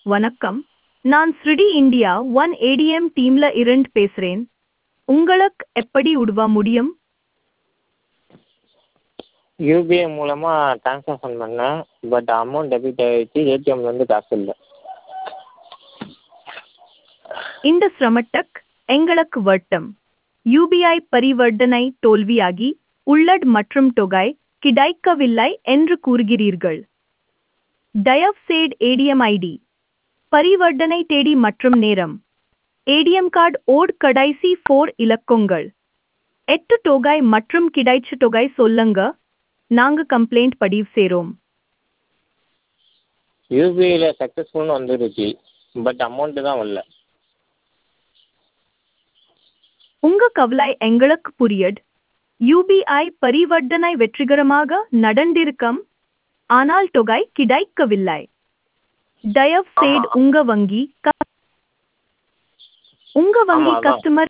வணக்கம் நான் ஸ்ரிடி India one ATM டீம்ல இருந்து பேசுறேன் உங்களுக்கு எப்படி உதவ முடியும் யூபிஐ மூலமாக ட்ரான்சாக்ஷன் பண்ணேன் பட் அமௌண்ட் டெபிட் ஆகிடுச்சு ஏடிஎம்லேருந்து காசு இல்லை இந்த சிரமட்டக் எங்களுக்கு வட்டம் யூபிஐ பரிவர்த்தனை தோல்வியாகி உள்ளட் மற்றும் தொகை கிடைக்கவில்லை என்று கூறுகிறீர்கள் தயவுசெய்து ஏடிஎம் ஐடி பரிவர்த்தனை தேதி மற்றும் நேரம் ஏடிஎம் கார்டு ஓட் கடைசி ஃபோர் இலக்கங்கள் எட்டு தொகை மற்றும் கிடைச்ச தொகை சொல்லுங்க நாங்க கம்ப்ளைண்ட் பதிவு செய்றோம் யூபிஐயில் சக்ஸஸ்ஃபுல்னு வந்துருச்சு பட் அமௌண்ட்டு தான் வரல உங்க கவலை எங்களுக்கு புரியட் யூபிஐ பரிவர்த்தனை வெற்றிகரமாக நடந்திருக்கும் ஆனால் தொகை கிடைக்கவில்லை தயவு செய்து உங்க வங்கி க- உங்க வங்கி ஆமா, அதான். கஸ்டமர்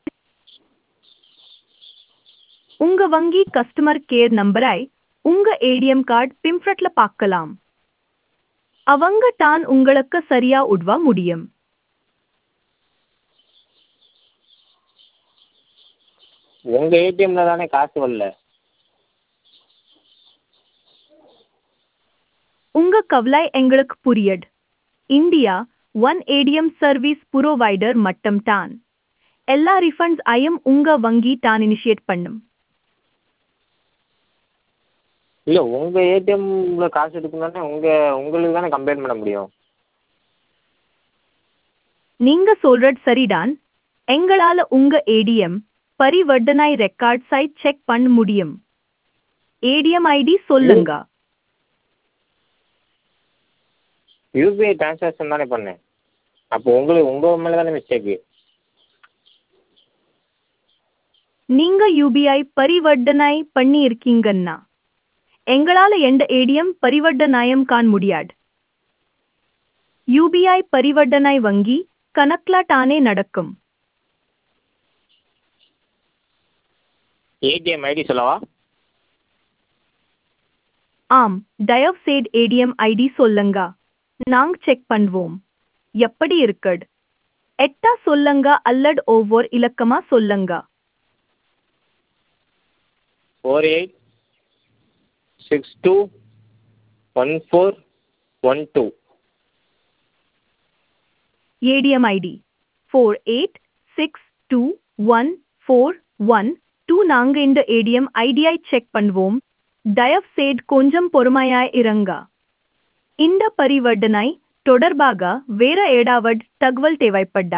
உங்க வங்கி கஸ்டமர் கேர் நம்பரை உங்க ஏடிஎம் கார்டு பிம்ஃப்ரட்ல பார்க்கலாம் அவங்க தான் உங்களுக்கு சரியா உதவ முடியும் உங்கள் ஏடிஎம்மில் தானே காசு வரல உங்க கவலை எங்களுக்கு புரியட் India one ATM service provider மட்டம் தான் எல்லா ரிஃபண்ட்ஸ் ஐயும் உங்க வங்கி தான் இனிஷியேட் பண்ணும் இல்லை உங்கள் ஏடிஎம்மில் காசு எடுக்கணும்னா உங்கள் உங்களுக்கு தானே கம்ப்ளைண்ட் பண்ண முடியும் நீங்க சொல்றது சரிதான் எங்களால உங்க ஏடிஎம் பரிவர்த்தனை ரெக்கார்ட் சைட் செக் பண்ண முடியும் ஏடிஎம் ஐடி சொல்லுங்க யூபிஐ ட்ரான்சாக்ஷன் தானே பண்ணேன் அப்போ உங்களுக்கு உங்கள் மேலே தானே மிஸ்டேக்கு நீங்க யூபிஐ பரிவர்த்தனை பண்ணி இருக்கீங்கன்னா எங்களால எந்த ஏடிஎம் பரிவர்த்தனையும் காண முடியாது யூபிஐ பரிவர்த்தனை வங்கி கணக்குல தானே நடக்கும் ஏடிஎம் ஐடி சொல்லவா ஆம் தயவு செய்து ஏடிஎம் ஐடி சொல்லுங்க நாங்க செக் பண்ணுவோம் எப்படி இருக்கட் எட்டா சொல்லுங்க அல்லது ஒவ்வொரு இலக்கமா சொல்லுங்க four eight six two one four one two ATM ID four eight six two one four one two நாங்க இந்த ஏடிஎம் ஐடியை செக் பண்ணுவோம் தயவு செய்து கொஞ்சம் பொறுமையாய் இருங்க இந்த பரிவர்த்தனை தொடர்பாக வேற ஏதாவது தகவல் தேவைப்பட்டா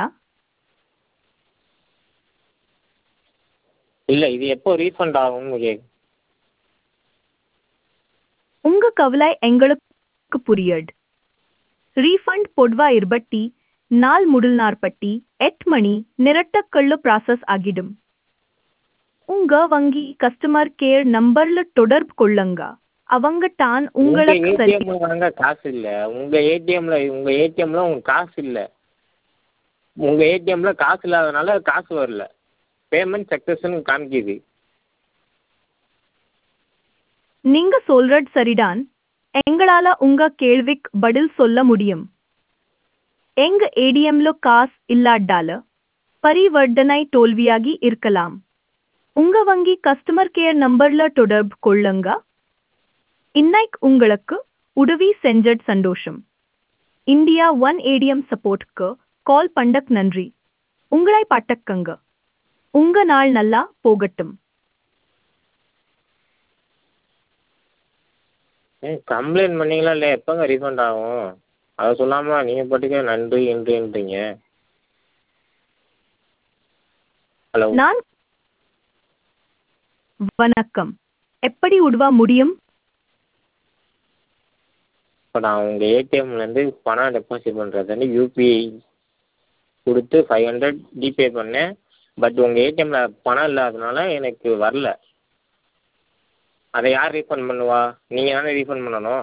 இல்லை இது எப்போ ரீஃபண்ட் ஆகும்னு கேட்கு உங்க கவலை எங்களுக்கு புரியட் ரீஃபண்ட் பொதுவா இருபட்டி நாள் முடல் நாற்பட்டி எட் மணி நிரட்டக்கள்ள ப்ராசஸ் ஆகிடும் உங்க வங்கி கஸ்டமர் கேர் நம்பர்ல தொடர்பு கொள்ளுங்க அவங்க தான் உங்க உங்களுக்கு சரி ஏடிஎம்ல வாங்க காசு இல்ல உங்க ஏடிஎம்ல உங்க ஏடிஎம்ல உங்க காசு இல்ல உங்க ஏடிஎம்ல காசு இல்லாதனால காசு வரல பேமெண்ட் சக்சஸ்ன்னு காமிக்குது நீங்க சொல்றது சரிதான் எங்களால உங்க கேள்விக்கு பதில் சொல்ல முடியும் எங்க ஏடிஎம்ல காசு இல்லாட்டால பரிவர்த்தனை தோல்வியாகி இருக்கலாம் உங்க வங்கி கஸ்டமர் கேர் நம்பர்ல தொடர்பு கொள்ளுங்க இன்னைக்கு உங்களுக்கு உதவி செஞ்சது சந்தோஷம் இந்தியா ஒன் ஏடிஎம் சப்போர்ட்க்கு கால் பண்ணக் நன்றி உங்களை பாட்டக்கங்க உங்க நாள் நல்லா போகட்டும் ம் கம்ப்ளைண்ட் பண்ணீங்களா இல்லையா எப்போங்க ரீஃபண்ட் ஆகும் அதை சொல்லாமல் நீங்கள் பாட்டுக்கே நன்றி நன்றின்றீங்க ஹலோ நான் வணக்கம் எப்படி உதவ முடியும் இப்போ நான் உங்கள் ஏடிஎம்லேருந்து பணம் டெபாசிட் பண்ணுறது வந்து யூபிஐ கொடுத்து ஃபைவ் ஹண்ட்ரட் ஜிபே பண்ணேன் பட் உங்கள் ஏடிஎம்மில் பணம் இல்லாதனால எனக்கு வரல அதை யார் ரீஃபண்ட் பண்ணுவா நீங்கள் தானே ரீஃபண்ட் பண்ணணும்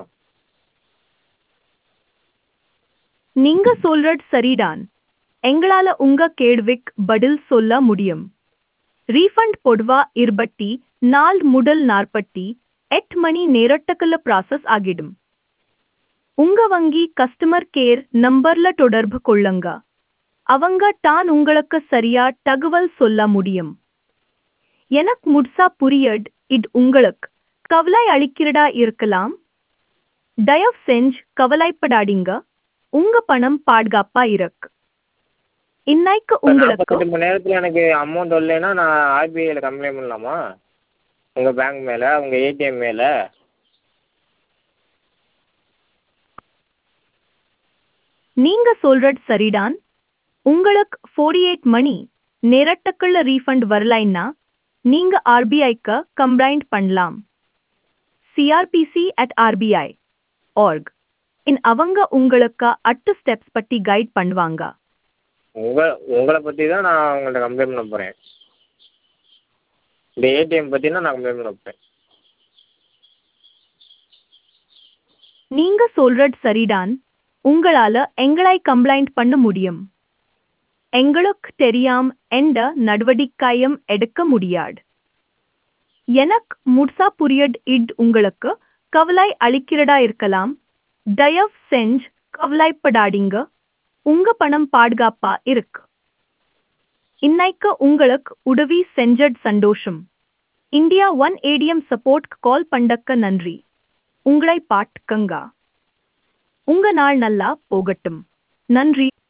நீங்க சொல்றது சரிதான் எங்களால உங்க கேள்விக்கு பதில் சொல்ல முடியும் ரீஃபண்ட் பொதுவா இருபட்டி நாள் முதல் நாற்பத்தி எட்டு மணி நேரத்துக்குள்ள ப்ராசஸ் ஆகிடும் உங்க வங்கி கஸ்டமர் கேர் நம்பர்ல தொடர்பு கொள்ளுங்க அவங்க தான் உங்களுக்கு சரியா தகவல் சொல்ல முடியும் எனக்கு முட்சா புரியட் இது உங்களுக்கு கவலை அளிக்கிறதா இருக்கலாம் தயவு செஞ்சு கவலைப்படாதீங்க உங்க பணம் பாதுகாப்பா இருக்கு இன்னைக்கு இப்போ உங்களுக்கு நாற்பத்தெட்டு மணி நேரத்தில் எனக்கு அமௌண்ட் வரலைன்னா நான் ஆர்பிஐயில் கம்ப்ளைண்ட் பண்ணலாமா உங்கள் பேங்க் மேலே உங்கள் ஏடிஎம் மேலே நீங்க சொல்றது சரிதான் உங்களுக்கு 48 மணி நேரத்துக்குள்ள ரீஃபண்ட் வரலைன்னா நீங்க ஆர்பிஐக்கு கம்ப்ளைண்ட் பண்ணலாம் CRPC at RBI org in அவங்க உங்களுக்கு அட்டு ஸ்டெப்ஸ் பத்தி கைட் பண்ணுவாங்க உங்கள் உங்களை பற்றி தான் நான் உங்கள்கிட்ட கம்ப்ளைண்ட் பண்ண போகிறேன் இந்த ஏடிஎம் பற்றினா நான் கம்ப்ளைண்ட் பண்ண போகிறேன் நீங்க சொல்றது சரிதான் உங்களால எங்களை கம்ப்ளைண்ட் பண்ண முடியும் எங்களுக்கு தெரியாம எந்த நடவடிக்கையும் எடுக்க முடியாது எனக்கு முட்சா புரியட் இட் உங்களுக்கு கவலை அளிக்கிறதா இருக்கலாம் தயவு செஞ்சு கவலைப்படாதீங்க உங்க பணம் பாதுகாப்பா இருக்கு இன்னைக்கு உங்களுக்கு உதவி செஞ்சது சந்தோஷம் India one ATM support call பண்ணக்க நன்றி உங்களை பாட்டுக்கங்க உங்க நாள் நல்லா போகட்டும் நன்றி